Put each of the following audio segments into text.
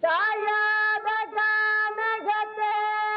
ದಾಯಾದ ಗಾನಗತೆ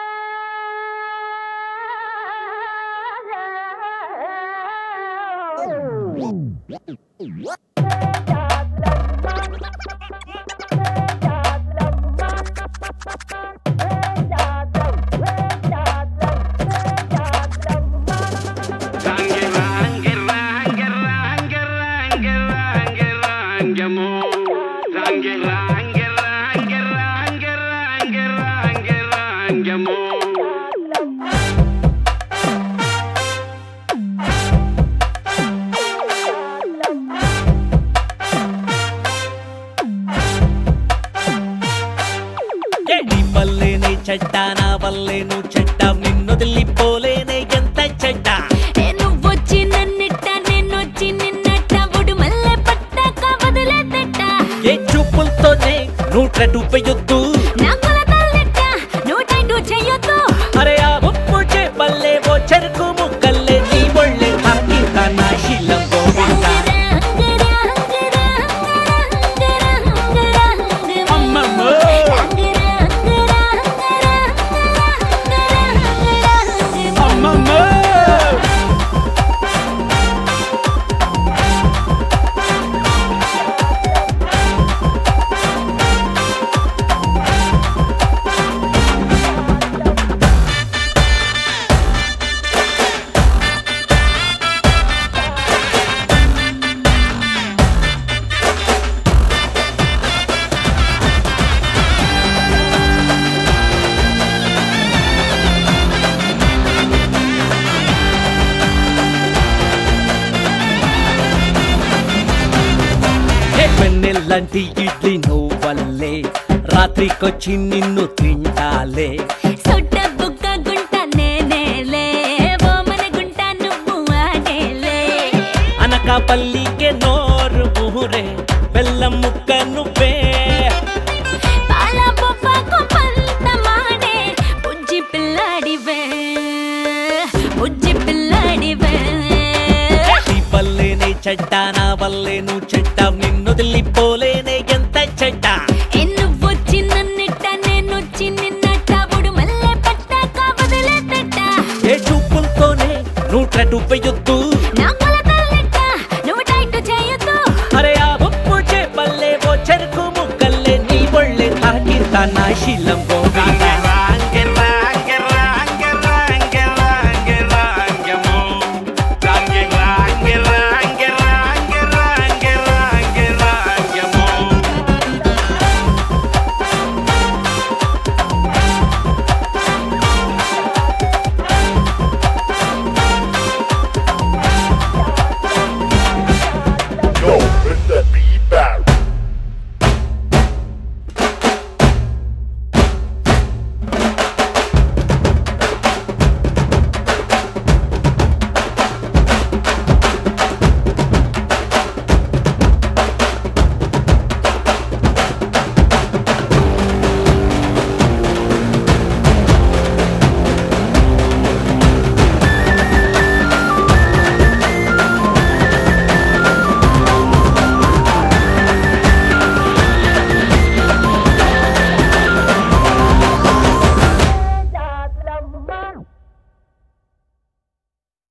నీ వల్లేనే చెడ్డ నా వల్లేను చెడ్డ నిన్నొదిలిపోలేనే ఎంత చెడ్డ నువ్వొచ్చి నన్నిట్ట నేనొచ్చి నిన్నట్ట ఒడు మల్లె పట్టాక వదిలేదట్ట ఏ చూపులతోనే నూట్రటు పెయ్యొద్దు నా కొలతల్లెట్ట నూటైండు చెయ్యొద్దు అరే ఆ ఉప్పు చేపల్లే ఓ చెరుకు ముక్కల్లే నీ ఒళ్ళే తాకి తన శీలం గోవింద అమ్మమ్మ. అమ్మమ్మ ఏ వెన్నెల్లంటి ఇడ్లీ నువ్వల్లే రాత్రికొచ్చి నిన్ను తింటాలే సొట్ట బుక్క గుంట నేనేలే ఓమన గుంట నువ్వు ఆడేలే అనకాపల్లికే నోరు ఊరే బెల్లం ముక్క నువ్వే పాల బొప్పకు పంత మాడే బుజ్జి పిల్లాడివే బుజ్జి పిల్లాడివే ఈ పల్లెనే చెడ్డ నా వల్లేను చెడ్డ నిన్నొదిలిపోలే